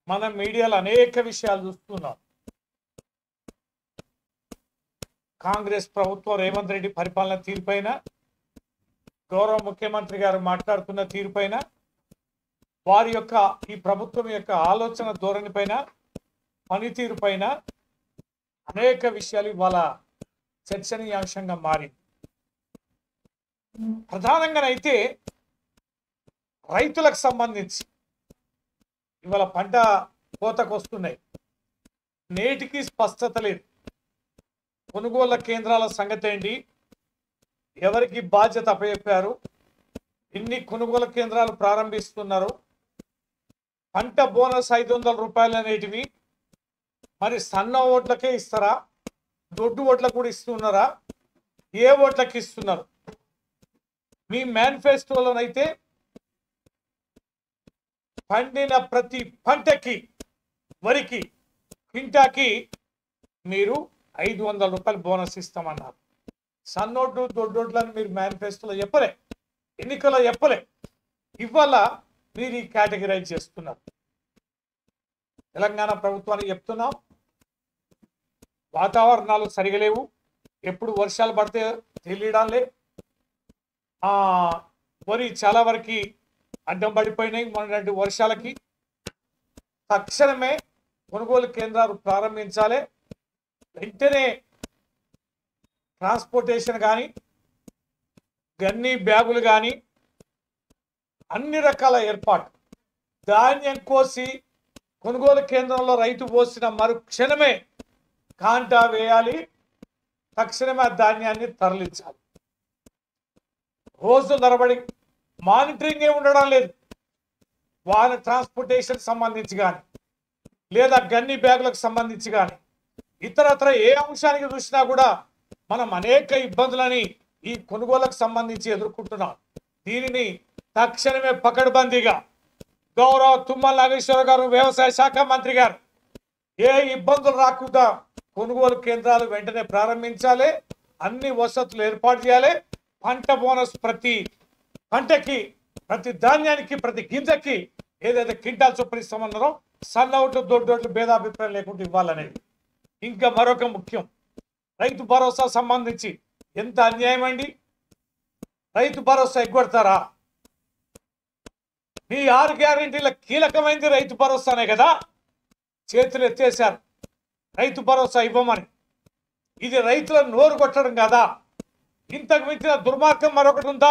మనం మీడియాలో అనేక విషయాలు చూస్తున్నాం కాంగ్రెస్ ప్రభుత్వం రేవంత్ రెడ్డి పరిపాలన తీరుపైన గౌరవ ముఖ్యమంత్రి గారు మాట్లాడుతున్న తీరుపైన వారి యొక్క ఈ ప్రభుత్వం యొక్క ఆలోచన ధోరణి పైన పనితీరు పైన అనేక విషయాలు ఇవాళ చర్చనీయాంశంగా మారింది ప్రధానంగానైతే రైతులకు సంబంధించి ఇవాళ పంట కోతకు వస్తున్నాయి నేటికి స్పష్టత లేదు కొనుగోళ్ల కేంద్రాల సంగతి ఏంటి ఎవరికి బాధ్యత అప్పచెప్పారు ఎన్ని కొనుగోలు కేంద్రాలు ప్రారంభిస్తున్నారు పంట బోనస్ ఐదు వందల రూపాయలు అనేటివి మరి సన్న ఓట్లకే ఇస్తారా దొడ్డు ఓట్లకు కూడా ఇస్తున్నారా ఏ ఓట్లకి ఇస్తున్నారు మీ మేనిఫెస్టోలోనైతే పండిన ప్రతి పంటకి వరికి క్వింటాకి మీరు ఐదు వందల రూపాయలు బోనస్ ఇస్తామన్నారు సన్నోడ్లు దొడ్డోడ్లని మీరు మేనిఫెస్టోలో చెప్పలే ఎన్నికల్లో చెప్పలే ఇవాళ మీరు ఈ కేటగిరైజ్ చేస్తున్నారు తెలంగాణ ప్రభుత్వానికి చెప్తున్నాం వాతావరణాలు సరిగా లేవు ఎప్పుడు వర్షాలు పడితే తెలియడాలే ఆ, వరి చాలా వరకు అడ్డం పడిపోయినాయి మొన్నటి వర్షాలకి తక్షణమే కొనుగోలు కేంద్రాలు ప్రారంభించాలి వెంటనే ట్రాన్స్పోర్టేషన్ కానీ గన్ని బ్యాగులు కానీ అన్ని రకాల ఏర్పాటు ధాన్యం కోసి కొనుగోలు కేంద్రంలో రైతు పోసిన మరు క్షణమే కాంటా వేయాలి తక్షణమే ఆ ధాన్యాన్ని తరలించాలి రోజు తరబడి మానిటరింగ్ ఏ ఉండడం లేదు వాహన ట్రాన్స్పోర్టేషన్ సంబంధించి కానీ లేదా గన్ని బ్యాగులకు సంబంధించి కానీ ఇతరత్ర ఏ అంశానికి చూసినా కూడా మనం అనేక ఇబ్బందులని ఈ కొనుగోలుకు సంబంధించి ఎదుర్కొంటున్నాం దీనిని తక్షణమే పకడ్బందీగా గౌరవ తుమ్మల నాగేశ్వర గారు వ్యవసాయ శాఖ మంత్రి గారు ఏ ఇబ్బందులు రాకుండా కొనుగోలు కేంద్రాలు వెంటనే ప్రారంభించాలి అన్ని వసతులు ఏర్పాటు చేయాలి పంట బోనస్ ప్రతి పంటకి ప్రతి ధాన్యానికి ప్రతి గింజకి ఏదైతే కింటాల్ చొప్పున ఇస్తామన్నారో సన్న ఓట్లు దొడ్డోట్లు భేదాభిప్రాయం లేకుండా ఇవ్వాలనేది ఇంకా మరొక ముఖ్యం రైతు భరోసా సంబంధించి ఎంత అన్యాయం అండి రైతు భరోసా ఎగ్గొడతారా మీ ఆరు గ్యారెంటీల కీలకమైనది రైతు భరోసానే కదా చేతులు ఎత్తేశారు రైతు భరోసా ఇవ్వమని ఇది రైతుల నోరు కొట్టడం కదా ఇంతకు మించిన దుర్మార్గం మరొకటి ఉందా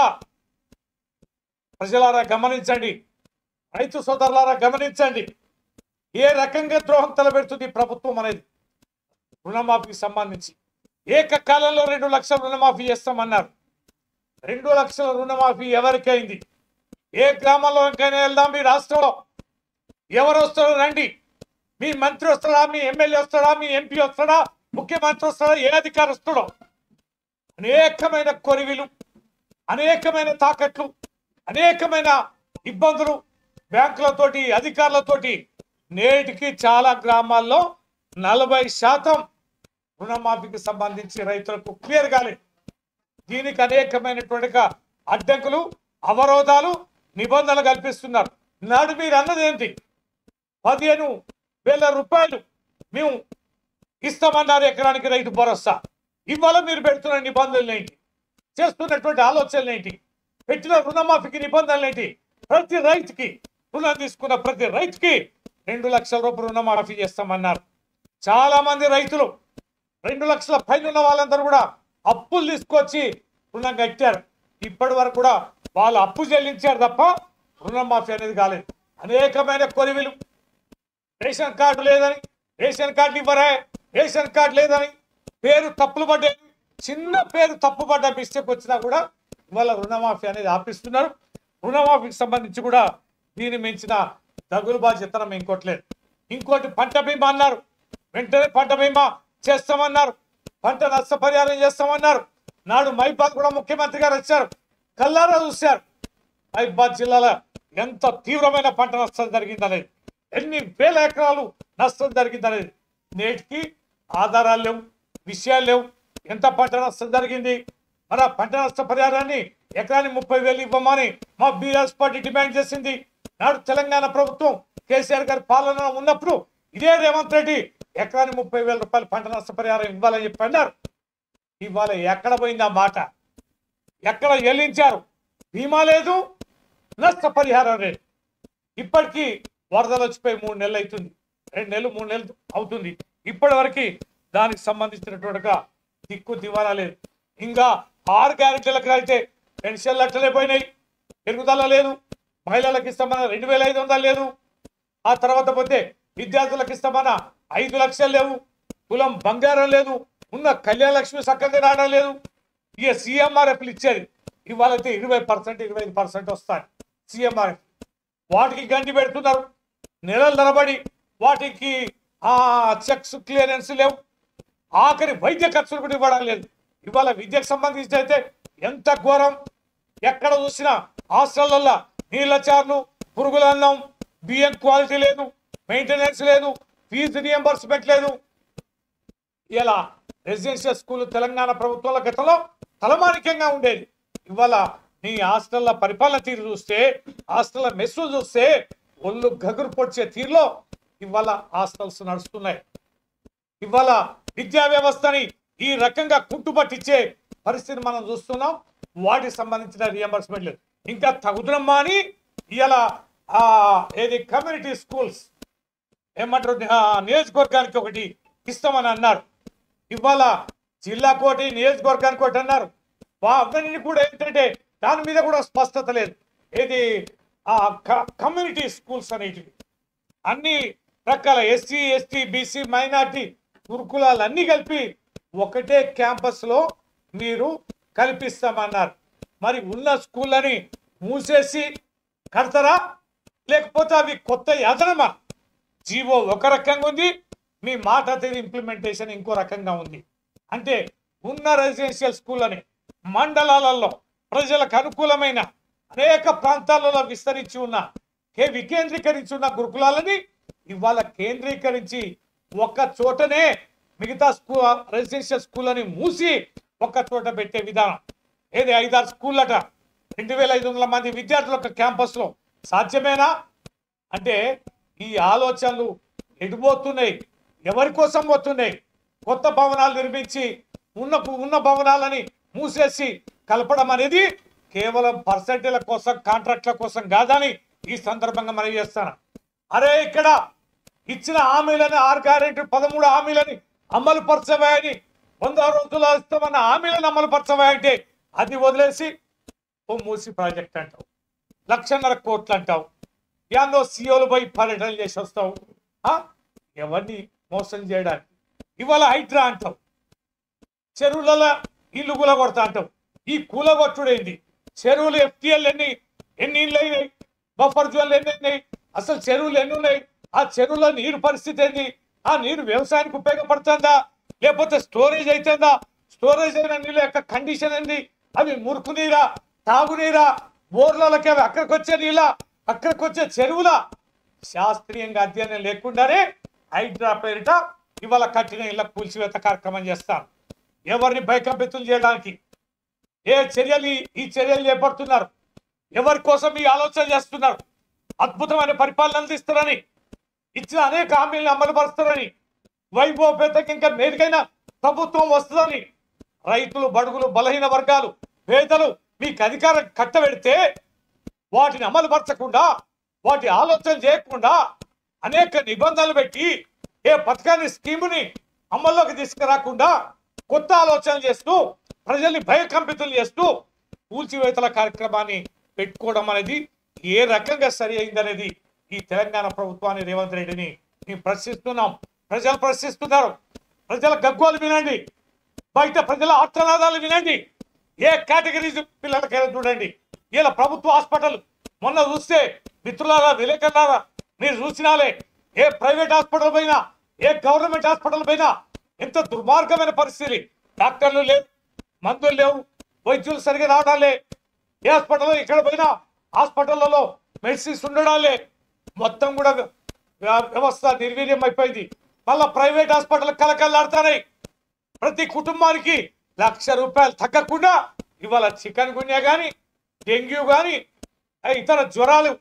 ప్రజలారా గమనించండి రైతు సోదరులారా గమనించండి ఏ రకంగా ద్రోహం తలబెడుతుంది ఈ ప్రభుత్వం అనేది రుణమాఫీకి సంబంధించి ఏకకాలంలో రెండు లక్షల రుణమాఫీ చేస్తామన్నారు రెండు లక్షల రుణమాఫీ ఎవరికైంది ఏ గ్రామంలోకైనా వెళ్దాం మీ రాష్ట్రంలో ఎవరు వస్తారో రండి మీ మంత్రి వస్తాడా మీ ఎమ్మెల్యే వస్తాడా మీ ఎంపీ వస్తాడా ముఖ్యమంత్రి వస్తాడా ఏ అధికారి వస్తాడో అనేకమైన కొరివిలు అనేకమైన తాకట్లు అనేకమైన ఇబ్బందులు బ్యాంకులతోటి అధికారులతోటి నేటికి చాలా గ్రామాల్లో నలభై శాతం రుణమాఫీకి సంబంధించి రైతులకు క్లియర్ కాలేదు దీనికి అనేకమైనటువంటి అడ్డంకులు అవరోధాలు నిబంధనలు కల్పిస్తున్నారు నాడు మీరు అన్నది ఏంటి పదిహేను వేల రూపాయలు మేము ఇస్తామన్నారు ఎకరానికి రైతు భరోసా ఇవాళ మీరు పెడుతున్న నిబంధనలు ఏంటి చేస్తున్నటువంటి ఆలోచనలు ఏంటి పెట్టిన రుణమాఫీకి నిబంధనలు ఏంటి ప్రతి రైతుకి రుణం తీసుకున్న ప్రతి రైతుకి రెండు లక్షల రూపాయలు రుణమాఫీ చేస్తామన్నారు చాలా మంది రైతులు రెండు లక్షల పైన ఉన్న వాళ్ళందరూ కూడా అప్పులు తీసుకొచ్చి రుణం కట్టారు ఇప్పటి వరకు కూడా వాళ్ళు అప్పు చెల్లించారు తప్ప రుణమాఫీ అనేది కాలేదు అనేకమైన కొరివిలు రేషన్ కార్డు లేదని రేషన్ కార్డు ఇవ్వరా రేషన్ కార్డు లేదని పేరు తప్పులు పడ్డాయి చిన్న పేరు తప్పు పడ్డ మిస్టేక్ వచ్చినా కూడా ఇవాళ రుణమాఫీ అనేది ఆపిస్తున్నారు రుణమాఫీకి సంబంధించి కూడా దీన్ని మించిన దగులు బాధ్యతనం ఇంకోట్లేదు ఇంకోటి పంట బీమా అన్నారు వెంటనే పంట బీమా చేస్తామన్నారు పంట నష్టపరిహారం చేస్తామన్నారు నాడు మైబాద్ కూడా ముఖ్యమంత్రి గారు వచ్చారు కల్లారా చూశారు మైబాద్ జిల్లాలో ఎంత తీవ్రమైన పంట నష్టం జరిగిందనేది ఎన్ని వేల ఎకరాలు నష్టం జరిగిందనేది నేటికి ఆధారాలు లేవు విషయాలు లేవు ఎంత పంట నష్టం జరిగింది మరి ఆ పంట నష్ట పరిహారాన్ని ఎకరానికి ముప్పై వేలు ఇవ్వమని మా బీఆర్ఎస్ పార్టీ డిమాండ్ చేసింది నాడు తెలంగాణ ప్రభుత్వం కేసీఆర్ గారి పాలన ఉన్నప్పుడు ఇదే రేవంత్ రెడ్డి ఎకరానికి ముప్పై వేల రూపాయలు పంట నష్టపరిహారం ఇవ్వాలని చెప్పి అన్నారు ఇవాళ ఎక్కడ పోయింది ఆ మాట ఎక్కడ చెల్లించారు బీమా లేదు నష్టపరిహారం లేదు ఇప్పటికీ వరదలు వచ్చిపోయి మూడు నెలలు అవుతుంది రెండు నెలలు మూడు నెలలు అవుతుంది ఇప్పటి వరకు దానికి సంబంధించినటువంటిగా దిక్కు దివాలా లేదు ఇంకా ఆరు గ్యారెంటీలకు అయితే పెన్షన్లు అట్లనే పోయినాయి పెరుగుదల లేదు మహిళలకు ఇస్తామన్న రెండు వేల ఐదు వందలు లేదు ఆ తర్వాత పోతే విద్యార్థులకు ఇస్తామన్న ఐదు లక్షలు లేవు కులం బంగారం లేదు ఉన్న కళ్యాణ లక్ష్మి చక్కగా రావడం లేదు ఇక సీఎంఆర్ఎఫ్లు ఇచ్చేది ఇవాళ అయితే ఇరవై పర్సెంట్ ఇరవై ఐదు పర్సెంట్ వస్తాయి సీఎంఆర్ఎఫ్ వాటికి గంటి పెడుతున్నారు నెలలు తరబడి వాటికి ఆ చెక్స్ క్లియరెన్స్ లేవు ఆఖరి వైద్య ఖర్చులు కూడా ఇవ్వడం లేదు ఇవాళ విద్యకు సంబంధించి అయితే ఎంత ఘోరం ఎక్కడ చూసినా హాస్టళ్లలో నీళ్ళ చార్లు పురుగుల అన్నం బియ్యం క్వాలిటీ లేదు మెయింటెనెన్స్ లేదు ఫీజు రియంబర్స్మెంట్ లేదు ఇలా రెసిడెన్షియల్ స్కూల్ తెలంగాణ ప్రభుత్వాల గతంలో తలమానికంగా ఉండేది ఇవాళ నీ హాస్టల్ల పరిపాలన తీరు చూస్తే హాస్టల్ల మెస్సు చూస్తే ఒళ్ళు గగురు పొడిచే తీరులో ఇవాళ హాస్టల్స్ నడుస్తున్నాయి ఇవాళ విద్యా వ్యవస్థని ఈ రకంగా కుంటుపట్టించే పరిస్థితి మనం చూస్తున్నాం వాటికి సంబంధించిన రియంబర్స్మెంట్ లేదు ఇంకా తగుదరమ్మా అని ఇలా ఏది కమ్యూనిటీ స్కూల్స్ ఏమంటారు ఆ, నియోజకవర్గానికి ఒకటి ఇస్తామని అన్నారు ఇవాళ జిల్లా కోటి నియోజకవర్గానికి ఒకటి అన్నారు అవన్నీ కూడా ఏంటంటే దాని మీద కూడా స్పష్టత లేదు ఏది ఆ కమ్యూనిటీ స్కూల్స్ అనేటివి అన్ని రకాల ఎస్సీ ఎస్టీ బీసీ మైనార్టీ గురుకులాలు అన్ని కలిపి ఒకటే క్యాంపస్ లో మీరు కల్పిస్తామన్నారు మరి ఉన్న స్కూళ్ళని మూసేసి కడతారా లేకపోతే అవి కొత్త యాతనమా జీవో ఒక రకంగా ఉంది మీ మాట తీరు ఇంప్లిమెంటేషన్ ఇంకో రకంగా ఉంది అంటే ఉన్న రెసిడెన్షియల్ స్కూళ్ళని మండలాలలో ప్రజలకు అనుకూలమైన అనేక ప్రాంతాలలో విస్తరించి ఉన్న కే- వికేంద్రీకరించి ఉన్న గురుకులాలని ఇవాళ కేంద్రీకరించి ఒక్క చోటనే మిగతా స్కూల్ రెసిడెన్షియల్ స్కూళ్ళని మూసి ఒక్క చోట పెట్టే విధానం ఏది ఐదారు స్కూళ్ళట రెండు వేల ఐదు వందల మంది విద్యార్థుల ఒక క్యాంపస్లో సాధ్యమేనా అంటే ఈ ఆలోచనలు ఎడిపోతున్నాయి ఎవరి కోసం పోతున్నాయి కొత్త భవనాలు నిర్మించి ఉన్న ఉన్న భవనాలని మూసేసి కలపడం అనేది కేవలం పర్సెంటేల కోసం కాంట్రాక్ట్ల కోసం కాదని ఈ సందర్భంగా మనం చేస్తాను అరే ఇక్కడ ఇచ్చిన హామీలని ఆరు గ్యారెంటీ పదమూడు హామీలని అమలు పరచవాయని వంద రోజుల్లో ఇస్తామన్న హామీలను అమలు పరచవాయంటే అది వదిలేసి ఓ మూసి ప్రాజెక్ట్ అంటావు లక్షన్నర కోట్లు అంటావు యాదో సీఓలు పోయి పర్యటన చేసి వస్తావు ఆ? ఎవరిని మోసం చేయడానికి ఇవాళ హైడ్రా అంటావు చెరువులలో ఇల్లు కూలగొడతా అంటావు ఈ కూలగొట్టుడేంది చెరువులు ఎఫ్టీఎల్ ఎన్ని ఎన్ని ఇళ్ళు అయినాయి బఫర్ జోన్లు ఎన్ని ఉన్నాయి అసలు చెరువులు ఎన్ని ఉన్నాయి ఆ చెరువులో నీరు పరిస్థితి ఏంది ఆ నీరు వ్యవసాయానికి ఉపయోగపడుతుందా లేకపోతే స్టోరేజ్ అవుతుందా స్టోరేజ్ అయిన నీళ్ళ యొక్క కండిషన్ ఏంది అవి మురుకు నీరా తాగునీరా బోర్లకి అవి అక్కడికి వచ్చే నీళ్ళ అక్కడికి వచ్చే చెరువుల శాస్త్రీయంగా అధ్యయనం లేకుండానే హైడ్రా పేరిట ఇవాళ కట్టిన ఇళ్ళ కూల్చివేత కార్యక్రమం చేస్తాను ఎవరిని భయకంపితులు చేయడానికి ఏ చర్యలు ఈ- ఈ చర్యలు చేపడుతున్నారు ఎవరి కోసం ఈ ఆలోచన చేస్తున్నారు అద్భుతమైన పరిపాలన అందిస్తారని ఇచ్చిన అనేక హామీలను అమలు పరుస్తారని వైభవపేతకి ఇంకా మెరుగైన ప్రభుత్వం వస్తుందని రైతులు బడుగులు బలహీన వర్గాలు పేదలు మీకు అధికారం కట్టబెడితే వాటిని అమలు పరచకుండా వాటి ఆలోచన చేయకుండా అనేక నిబంధనలు పెట్టి ఏ పథకాన్ని స్కీముని అమల్లోకి తీసుకురాకుండా కొత్త ఆలోచనలు చేస్తూ ప్రజల్ని భయకంపితులు చేస్తూ కూల్చివేతల కార్యక్రమాన్ని పెట్టుకోవడం అనేది ఏ రకంగా సరి అయిందనేది ఈ తెలంగాణ ప్రభుత్వాన్ని రేవంత్ రెడ్డిని మేము ప్రశ్నిస్తున్నాం ప్రజలు ప్రశ్నిస్తున్నారు ప్రజల గగ్గోలు వినండి బయట ప్రజల ఆర్తనాదాలు వినండి ఏ కేటగిరీ పిల్లలకైనా చూడండి ఇలా ప్రభుత్వ హాస్పిటల్ మొన్న చూస్తే మిత్రులారా విలేకరులారా మీరు చూసినాలే ఏ ప్రైవేట్ హాస్పిటల్ పైనా ఏ గవర్నమెంట్ హాస్పిటల్ పైనా ఎంత దుర్మార్గమైన పరిస్థితి డాక్టర్లు లేవు మందులు లేవు వైద్యులు సరిగా రావడాలే ఏ హాస్పిటల్లో ఎక్కడ పోయినా హాస్పిటళ్లలో మెడిసిన్స్ ఉండడాలే మొత్తం కూడా వ్య- వ్యవస్థ నిర్వీర్యం అయిపోయింది మళ్ళా ప్రైవేట్ హాస్పిటల్ కలకల్లాడుతున్నాయి ప్రతి కుటుంబానికి లక్ష రూపాయలు తగ్గకుండా ఇవాళ చికెన్ గున్యా కానీ డెంగ్యూ కానీ ఇతర జ్వరాలు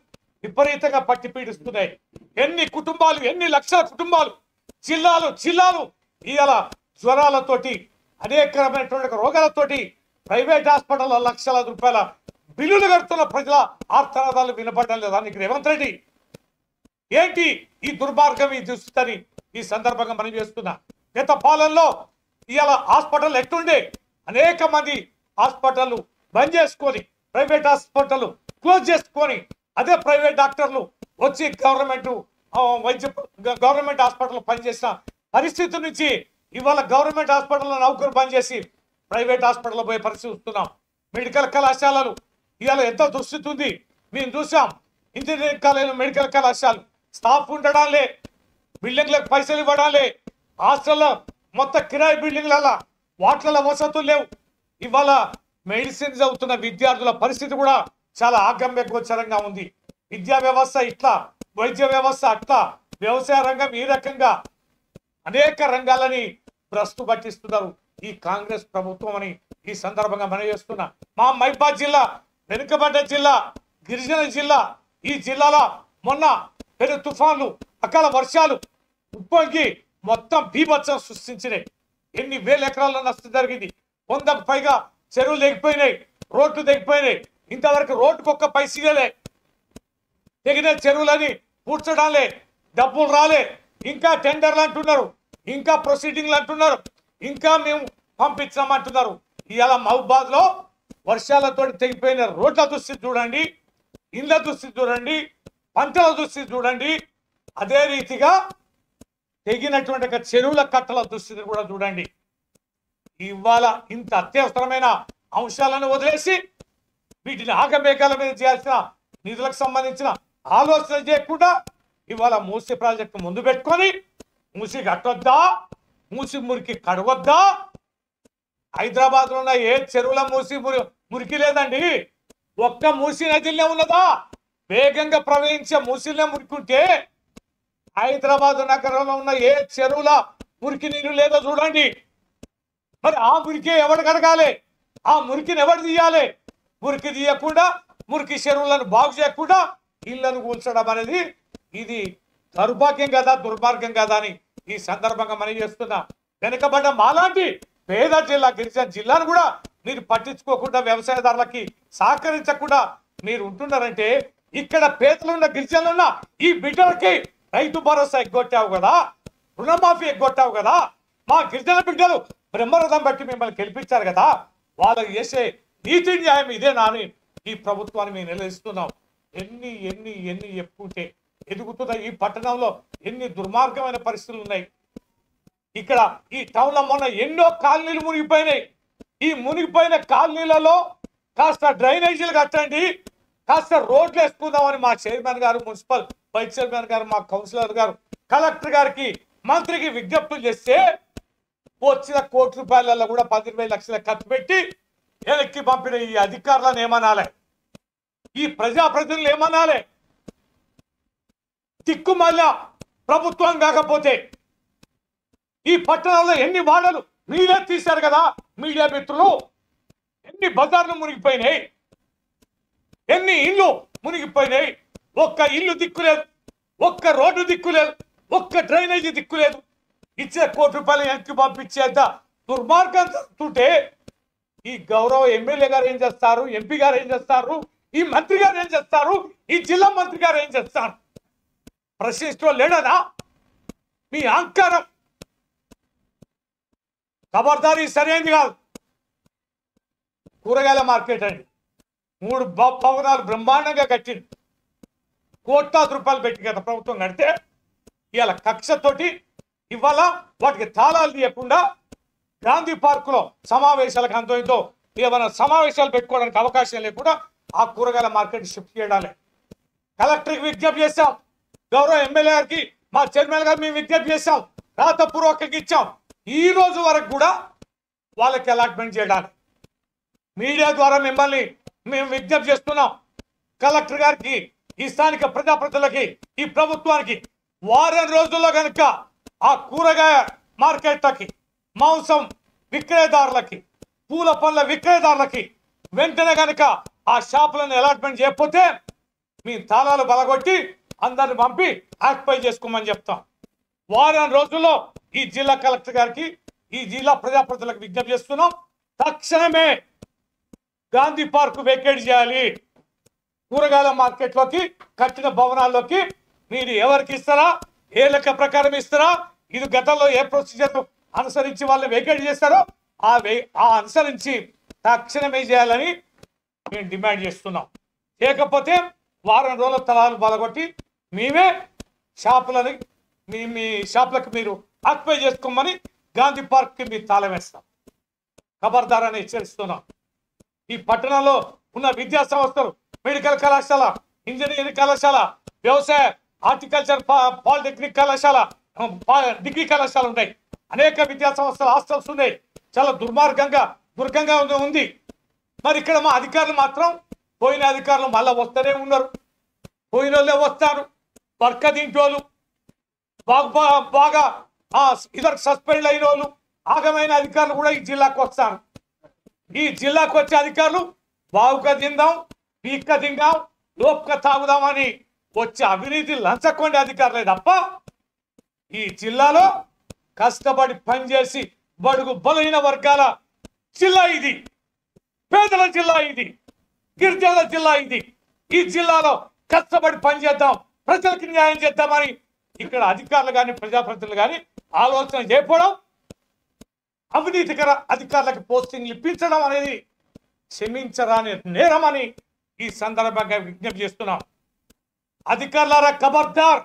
విపరీతంగా పట్టి పీడిస్తున్నాయి ఎన్ని కుటుంబాలు ఎన్ని లక్షల కుటుంబాలు జిల్లాలు జిల్లాలు ఇవాళ జ్వరాలతోటి అనేకమైనటువంటి రోగాలతోటి ప్రైవేట్ హాస్పిటల్లో లక్షల రూపాయల బిల్లులు కడుతున్న ప్రజల ఆర్తనాదాలు వినపడడం లేదా నీకు రేవంత్ రెడ్డి ఏంటి ఈ దుర్మార్గం ఈ దుస్థితిని ఈ సందర్భంగా మనం చేస్తున్నా గత పాలనలో ఇవాళ హాస్పిటల్ ఎట్టుండే అనేక మంది హాస్పిటల్ బంద్ చేసుకొని ప్రైవేట్ హాస్పిటల్ క్లోజ్ చేసుకొని అదే ప్రైవేట్ డాక్టర్లు వచ్చి గవర్నమెంట్ ఆ, వైద్య గ- గవర్నమెంట్ హాస్పిటల్ పనిచేసిన పరిస్థితి నుంచి ఇవాళ గవర్నమెంట్ హాస్పిటల్లో నౌకరు బంద్ చేసి ప్రైవేట్ హాస్పిటల్ పోయే పరిస్థితి చూస్తున్నాం మెడికల్ కళాశాలలు ఇవాళ ఎంత దుస్థితి ఉంది మేము చూసాం ఇంజనీరింగ్ కాలేజీలు మెడికల్ కళాశాలలు స్టాఫ్ ఉండడాలే బిల్డింగ్లకు పైసలు ఇవ్వడాలే హాస్టల్లో మొత్తం కిరాయి బిల్డింగ్లలో వాటిల వసతులు లేవు ఇవాళ మెడిసిన్ చదువుతున్న విద్యార్థుల పరిస్థితి కూడా చాలా ఆగమ్య గోచరంగా ఉంది విద్యా వ్యవస్థ ఇట్లా వైద్య వ్యవస్థ అట్లా వ్యవసాయ రంగం ఈ రకంగా అనేక రంగాలని భ్రష్టు పట్టిస్తున్నారు ఈ కాంగ్రెస్ ప్రభుత్వం అని ఈ సందర్భంగా మనం చేస్తున్నా మా మైబాద్ జిల్లా వెనుకబడ్డ జిల్లా గిరిజన జిల్లా ఈ జిల్లాలో మొన్న పెను తుఫాన్లు అకాల వర్షాలు ఉప్పొంగి మొత్తం బీభత్సం సృష్టించినాయి ఎన్ని వేల ఎకరాల నష్టం జరిగింది వందకు పైగా చెరువులు తెగిపోయినాయి రోడ్లు తెగిపోయినాయి ఇంతవరకు రోడ్డుకు ఒక్క పైసలే తెగిన చెరువులని పూడ్చడాలే డబ్బులు రాలే ఇంకా టెండర్లు అంటున్నారు ఇంకా ప్రొసీడింగ్లు అంటున్నారు ఇంకా మేము పంపించామంటున్నారు ఇవాళ మహబాద్ లో వర్షాలతో తెగిపోయిన రోడ్ల దుస్థితి చూడండి ఇళ్ళ దుస్థితి చూడండి పంటల దుస్థితి చూడండి అదే రీతిగా తెగినటువంటి ఒక చెరువుల కట్టల దుస్థితి కూడా చూడండి ఇవాళ ఇంత అత్యవసరమైన అంశాలను వదిలేసి వీటిని ఆగమేఘాల మీద చేయాల్సిన నిధులకు సంబంధించిన ఆలోచన చేయకుండా ఇవాళ మూసి ప్రాజెక్టు ముందు పెట్టుకొని మూసి కట్టొద్దా మూసి మురికి కడవద్దా హైదరాబాద్ లో ఉన్న ఏ చెరువుల మూసి మురి మురికి లేదండి ఒక్క మూసి నదిలో ఉన్నదా వేగంగా ప్రవహించే మూసిలో మురికుంటే హైదరాబాద్ నగరంలో ఉన్న ఏ చెరువుల మురికి నీరు లేదో చూడండి మరి ఆ మురికి ఎవడు కడగాలి ఆ మురికిని ఎవడు తీయాలి మురికి తీయకుండా మురికి చెరువులను బాగు చేయకుండా ఇళ్లను కూల్చడం అనేది ఇది దౌర్భాగ్యం కదా దుర్మార్గం కదా అని ఈ సందర్భంగా మనం చేస్తున్నా వెనుకబడ్డ మాలాంటి పేద జిల్లా గిరిజన జిల్లాను కూడా మీరు పట్టించుకోకుండా వ్యవసాయదారులకి సహకరించకుండా మీరు ఉంటున్నారంటే ఇక్కడ పేదలున్న గిరిజనులున్న ఈ బిడ్డలకి రైతు భరోసా ఎగ్గొట్టావు కదా రుణమాఫీ ఎగ్గొట్టావు కదా మా గిరిజన బిడ్డలు బ్రహ్మరథం బట్టి మిమ్మల్ని గెలిపించారు కదా వాళ్ళకి చేసే నీతి న్యాయం ఇదేనా అని ఈ ప్రభుత్వాన్ని మేము నిలదీస్తున్నాం ఎన్ని ఎన్ని ఎన్ని చెప్పుకుంటే ఎదుగుతున్న ఈ పట్టణంలో ఎన్ని దుర్మార్గమైన పరిస్థితులు ఉన్నాయి ఇక్కడ ఈ టౌన్ లో మొన్న ఎన్నో కాలనీలు మునిగిపోయినాయి ఈ మునిగిపోయిన కాలనీలలో కాస్త డ్రైనేజీలు కట్టండి కాస్త రోడ్లు వేసుకుందామని మా చైర్మన్ గారు మున్సిపల్ వైస్ చైర్మన్ గారు మా కౌన్సిలర్ గారు కలెక్టర్ గారికి మంత్రికి విజ్ఞప్తులు చేస్తే వచ్చిన కోటి రూపాయలలో కూడా పది ఇరవై లక్షల ఖర్చు పెట్టి వెనక్కి పంపిన ఈ అధికారులను ఏమనాలి ఈ ప్రజాప్రతినిధులు ఏమనాలి దిక్కుమల్ల ప్రభుత్వం కాకపోతే ఈ పట్టణంలో ఎన్ని వాడలు మీరే తీశారు కదా మీడియా మిత్రులు ఎన్ని బజార్లు మునిగిపోయినాయి ఎన్ని ఇల్లు మునిగిపోయినాయి ఒక్క ఇల్లు దిక్కులేదు ఒక్క రోడ్డు దిక్కులేదు ఒక్క డ్రైనేజీ దిక్కులేదు ఇచ్చే కోటి రూపాయలు వెనక్కి పంపించేంత దుర్మార్గం జరుగుతుంటే ఈ గౌరవ ఎమ్మెల్యే గారు ఏం చేస్తారు ఎంపీ గారు ఏం చేస్తారు ఈ మంత్రి గారు ఏం చేస్తారు ఈ జిల్లా మంత్రి గారు ఏం చేస్తారు ప్రశ్నిస్తూ లేడనా మీ అహంకారం ఖబర్దారీ సరైనది కాదు కూరగాయల మార్కెట్ అండి మూడు బ- భవనాలు బ్రహ్మాండంగా కట్టింది కోట్లాది రూపాయలు పెట్టి గత ప్రభుత్వం కడితే ఇవాళ కక్షతోటి ఇవాళ వాటికి తాళాలు తీయకుండా గాంధీ పార్క్ లో సమావేశాలకు అంతో ఇంతో ఏమైనా సమావేశాలు పెట్టుకోవడానికి అవకాశం లేకుండా ఆ కూరగాయల మార్కెట్ షిఫ్ట్ చేయడాలి కలెక్టర్కి విజ్ఞప్తి చేశాం గౌరవ ఎమ్మెల్యే గారికి మా చైర్మన్ గారు మేము విజ్ఞప్తి చేశాం రాతపూర్వకంగా ఇచ్చాం ఈ రోజు వరకు కూడా వాళ్ళకి అలాట్మెంట్ చేయడానికి మీడియా ద్వారా మిమ్మల్ని మేము విజ్ఞప్తి చేస్తున్నాం కలెక్టర్ గారికి ఈ స్థానిక ప్రజాప్రతినిధులకి ఈ ప్రభుత్వానికి వారం రోజుల్లో కనుక ఆ కూరగాయ మార్కెట్లకి మాంసం విక్రయదారులకి పూల పండ్ల విక్రయదారులకి వెంటనే కనుక ఆ షాపులను అలాట్మెంట్ చేయకపోతే మీ తాళాలు బలగొట్టి అందరిని పంపి ఆక్యుపై చేసుకోమని చెప్తాం వారం రోజుల్లో ఈ జిల్లా కలెక్టర్ గారికి ఈ జిల్లా ప్రజాప్రతినిధులకు విజ్ఞప్తి చేస్తున్నాం తక్షణమే గాంధీ పార్క్ వెకేట్ చేయాలి కూరగాయల మార్కెట్లోకి కట్టిన భవనాల్లోకి మీరు ఎవరికి ఇస్తారా ఏ లెక్క ప్రకారం ఇస్తారా ఇది గతంలో ఏ ప్రొసీజర్ అనుసరించి వాళ్ళు వెకేట్ చేస్తారో ఆ వే ఆ అనుసరించి తక్షణమే చేయాలని మేము డిమాండ్ చేస్తున్నాం లేకపోతే వారం రోజుల తలాలు బలగొట్టి మేమే షాపులని మీ మీ షాపులకు మీరు ఆక్యుపై చేసుకోమని గాంధీ పార్క్కి మీరు తాళం వేస్తాం ఖబర్దారని హెచ్చరిస్తున్నాం ఈ పట్టణంలో ఉన్న విద్యా సంస్థలు మెడికల్ కళాశాల ఇంజనీరింగ్ కళాశాల వ్యవసాయ హార్టికల్చర్ పా- పాలిటెక్నిక్ కళాశాల ఆ, పా- డిగ్రీ కళాశాల ఉన్నాయి అనేక విద్యా సంస్థల హాస్టల్స్ ఉన్నాయి చాలా దుర్మార్గంగా దుర్గంగా ఉంది- ఉంది మరి ఇక్కడ మా అధికారులు మాత్రం పోయిన అధికారులు మళ్ళా వస్తూనే ఉన్నారు పోయిన వాళ్ళే వస్తారు వర్క తింటోళ్ళు బాగా బా- బాగా ఆ, ఇద్దరు సస్పెండ్ అయిన వాళ్ళు ఆగమైన అధికారులు కూడా ఈ జిల్లాకు వస్తారు ఈ జిల్లాకు వచ్చే అధికారులు బావుగా తిందాం పీక్క తిందాం లోపుక తాగుదామని వచ్చే అవినీతి లంచకొండే అధికారులే తప్ప ఈ జిల్లాలో కష్టపడి పనిచేసి బడుగు బలహీన వర్గాల జిల్లా ఇది పేదల జిల్లా ఇది గిరిజనుల జిల్లా ఇది ఈ జిల్లాలో కష్టపడి పనిచేద్దాం ప్రజలకు న్యాయం చేద్దామని ఇక్కడ అధికారులు కానీ ప్రజాప్రతినిధులు కానీ ఆలోచన చేయకపోవడం అవినీతికర అధికారులకు పోస్టింగ్లు ఇప్పించడం అనేది క్షమించరాని నేరమని ఈ సందర్భంగా విజ్ఞప్తి చేస్తున్నాం అధికారులారా ఖబర్దార్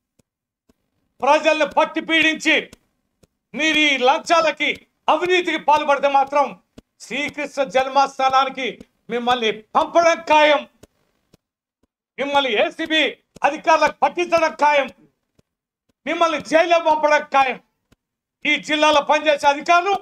ప్రజల్ని పట్టి పీడించి మీరు ఈ లంచాలకి అవినీతికి పాల్పడితే మాత్రం శ్రీకృష్ణ జన్మస్థానానికి మిమ్మల్ని పంపడం ఖాయం మిమ్మల్ని ఏసీబీ అధికారులకు పట్టించడం ఖాయం మిమ్మల్ని జైల్లో పంపడం ఖాయం ఈ జిల్లాలో పనిచేసే అధికారులు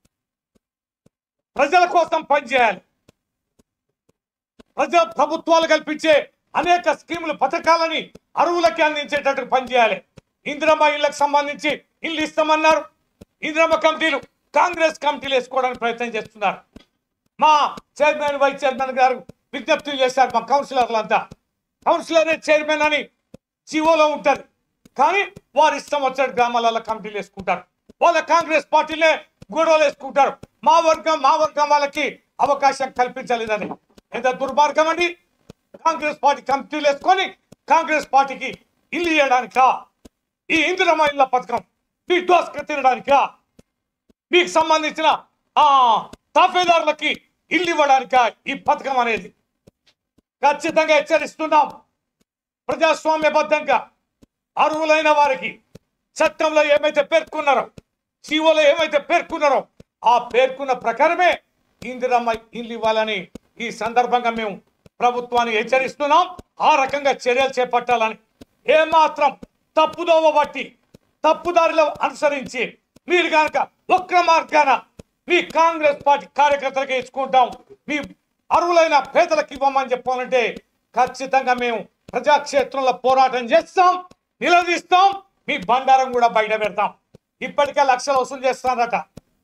ప్రజల కోసం పనిచేయాలి ప్రజా ప్రభుత్వాలు కల్పించే అనేక స్కీములు పథకాలని అరువులకి అందించేటట్టు పనిచేయాలి ఇందిరమ్మ ఇళ్లకు సంబంధించి ఇల్లు ఇస్తామన్నారు ఇందిరమ్మ కమిటీలు కాంగ్రెస్ కమిటీలు వేసుకోవడానికి ప్రయత్నం చేస్తున్నారు మా చైర్మన్ వైస్ చైర్మన్ గారు విజ్ఞప్తులు చేశారు మా కౌన్సిలర్లంతా కౌన్సిలరే చైర్మన్ అని జీవోలో ఉంటది కానీ వారు ఇష్టం వచ్చిన గ్రామాలలో కమిటీలు వేసుకుంటారు వాళ్ళ కాంగ్రెస్ పార్టీలే గొడవలు వేసుకుంటారు మా వర్గం మా వర్గం వాళ్ళకి అవకాశం కల్పించలేదని ఎంత దుర్మార్గం అండి కాంగ్రెస్ పార్టీ కమిటీలు వేసుకొని కాంగ్రెస్ పార్టీకి ఇల్లు ఇవ్వడానికా ఈ ఇందిరమ్మ ఇళ్ళ పథకం మీ దోసుక తినడానికా మీకు సంబంధించిన ఆ తాఫేదారులకి ఇల్లు ఇవ్వడానికా ఈ పథకం అనేది ఖచ్చితంగా హెచ్చరిస్తున్నాం ప్రజాస్వామ్యబద్ధంగా అర్హులైన వారికి చట్టంలో ఏమైతే పేర్కొన్నారో జీవోలో ఏమైతే పేర్కొన్నారో ఆ పేర్కొన్న ప్రకారమే ఇందిరమ్మ ఇల్లు ఇవ్వాలని ఈ సందర్భంగా మేము ప్రభుత్వాన్ని హెచ్చరిస్తున్నాం ఆ రకంగా చర్యలు చేపట్టాలని ఏమాత్రం తప్పుదోవ బట్టి తప్పుదారిలో అనుసరించి మీరు కనుక ఒక్క మార్గాన మీ కాంగ్రెస్ పార్టీ కార్యకర్తలకు ఇచ్చుకుంటాం మీ అర్హులైన పేదలకు ఇవ్వమని చెప్పాలంటే ఖచ్చితంగా మేము ప్రజాక్షేత్రంలో పోరాటం చేస్తాం నిలదీస్తాం మీ బండారం కూడా బయట పెడతాం ఇప్పటికే లక్షలు వసూలు చేస్తారట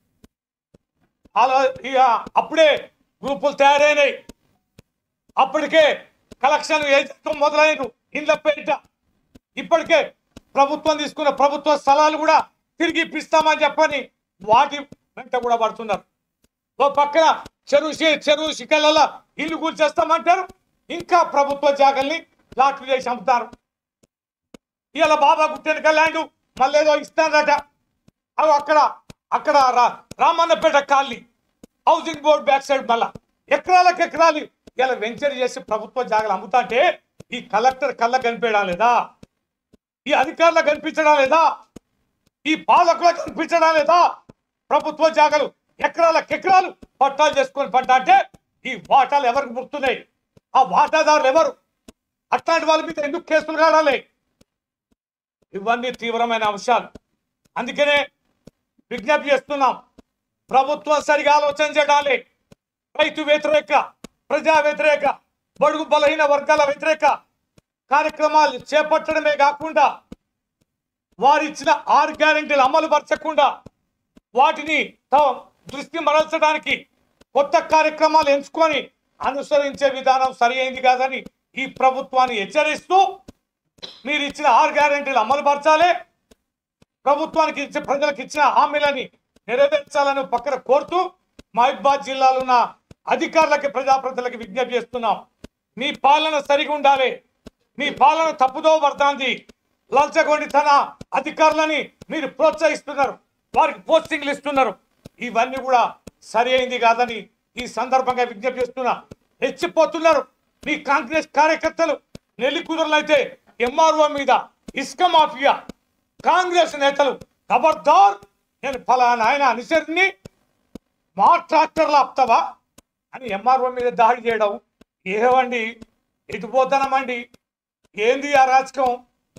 అలా ఇక అప్పుడే గ్రూపులు తయారైనాయి అప్పటికే కలెక్షన్ ఏజెంట్ మొదలైన ఇండ్ల పేరిట ఇప్పటికే ప్రభుత్వం తీసుకున్న ప్రభుత్వ స్థలాలు కూడా తిరిగి ఇప్పిస్తామని చెప్పని వాటి వెంట కూడా పడుతున్నారు ఓ పక్కన చెరువు శి- చెరువు శిఖర్లలో ఇల్లు కూల్చేస్తామంటారు ఇంకా ప్రభుత్వ జాగల్ని లాట్లు చేసి అమ్ముతారు ఇవాళ బాబా గుట్టెనక ల్యాండ్ మళ్ళీ ఏదో ఇస్తారట అవి అక్కడ అక్కడ రా- Ramannapet colony housing board back side మళ్ళా ఎకరాలకు ఎకరాలు ఇలా వెంచర్ చేసి ప్రభుత్వ జాగాలు అమ్ముతా అంటే ఈ కలెక్టర్ కళ్ళ కనిపించడం లేదా ఈ అధికారులకు కనిపించడం లేదా ఈ పాలకులకు కనిపించడం లేదా ప్రభుత్వ జాగాలు ఎకరాలకు ఎకరాలు పట్టాలు చేసుకొని పడ్డా అంటే ఈ వాటాలు ఎవరికి ముడుతున్నాయి ఆ వాటాదారులు ఎవరు అట్లాంటి వాళ్ళ మీద ఎందుకు కేసులు కాడాలి ఇవన్నీ తీవ్రమైన అంశాలు అందుకనే విజ్ఞప్తి చేస్తున్నాం ప్రభుత్వం సరిగా ఆలోచన చేయాలి రైతు వ్యతిరేక ప్రజా వ్యతిరేక బడుగు బలహీన వర్గాల వ్యతిరేక కార్యక్రమాలు చేపట్టడమే కాకుండా వారిచ్చిన ఆరు గ్యారెంటీలు అమలు పరచకుండా వాటిని తమ దృష్టి మరల్చడానికి కొత్త కార్యక్రమాలు ఎంచుకొని అనుసరించే విధానం సరి అయింది కాదని ఈ ప్రభుత్వాన్ని హెచ్చరిస్తూ మీరు ఇచ్చిన ఆరు గ్యారెంటీలు అమలు పరచాలి ప్రభుత్వానికి ఇచ్చిన ప్రజలకు ఇచ్చిన హామీలని నెరవేర్చాలని పక్కన కోరుతూ మహబాద్ జిల్లాలో ఉన్న అధికారులకి ప్రజాప్రతినిధులకి విజ్ఞప్తి చేస్తున్నాం మీ పాలన సరిగా ఉండాలి మీ పాలన తప్పుదో పడుతుంది లంచగొండితన అధికారులని మీరు ప్రోత్సహిస్తున్నారు వారికి పోస్టింగ్లు ఇస్తున్నారు ఇవన్నీ కూడా సరి అయింది కాదని ఈ సందర్భంగా విజ్ఞప్తి చేస్తున్నా రెచ్చిపోతున్నారు మీ కాంగ్రెస్ కార్యకర్తలు నెల్లి కుదురులైతే ఎంఆర్ఓ మీద ఇసుక మాఫియా కాంగ్రెస్ నేతలు ఖబర్దార్ నేను ఫలానా ఆయన అనుసరిని మా ట్రాక్టర్లు ఆపుతావా అని ఎంఆర్ఓ మీద దాడి చేయడం ఏవండి ఎటుపోతానమండి ఏంది ఆ రాజకం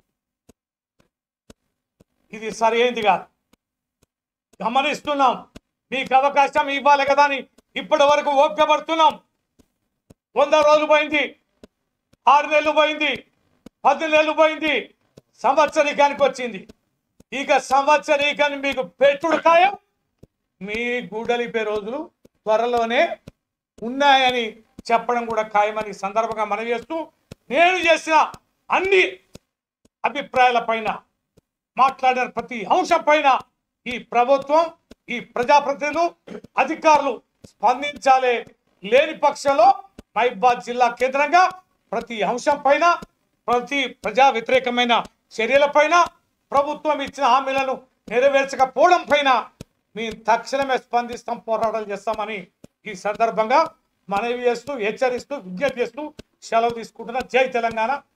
ఇది సరైనది కాదు గమనిస్తున్నాం మీకు అవకాశం ఇవ్వాలి కదా అని ఇప్పటి వరకు ఓపిక పడుతున్నాం వంద రోజులు పోయింది ఆరు నెలలు పోయింది పది నెలలు పోయింది సంవత్సరీకానికి వచ్చింది ఇక సంవత్సరీకాన్ని మీకు పెట్టుడు ఖాయం మీ గూడలిపే రోజులు త్వరలోనే ఉన్నాయని చెప్పడం కూడా ఖాయమని ఈ సందర్భంగా మనవి చేస్తూ నేను చేసిన అన్ని అభిప్రాయాల పైన మాట్లాడిన ప్రతి అంశం పైన ఈ ప్రభుత్వం ఈ ప్రజాప్రతినిధులు అధికారులు స్పందించాలి లేని పక్షంలో మహిబాద్ జిల్లా కేంద్రంగా ప్రతి అంశం పైన ప్రతి ప్రజా వ్యతిరేకమైన చర్యల పైన ప్రభుత్వం ఇచ్చిన హామీలను నెరవేర్చకపోవడం పైన మేము తక్షణమే స్పందిస్తాం పోరాటాలు చేస్తామని ఈ సందర్భంగా మనవి చేస్తూ హెచ్చరిస్తూ విజ్ఞప్తి చేస్తూ సెలవు తీసుకుంటున్న జై తెలంగాణ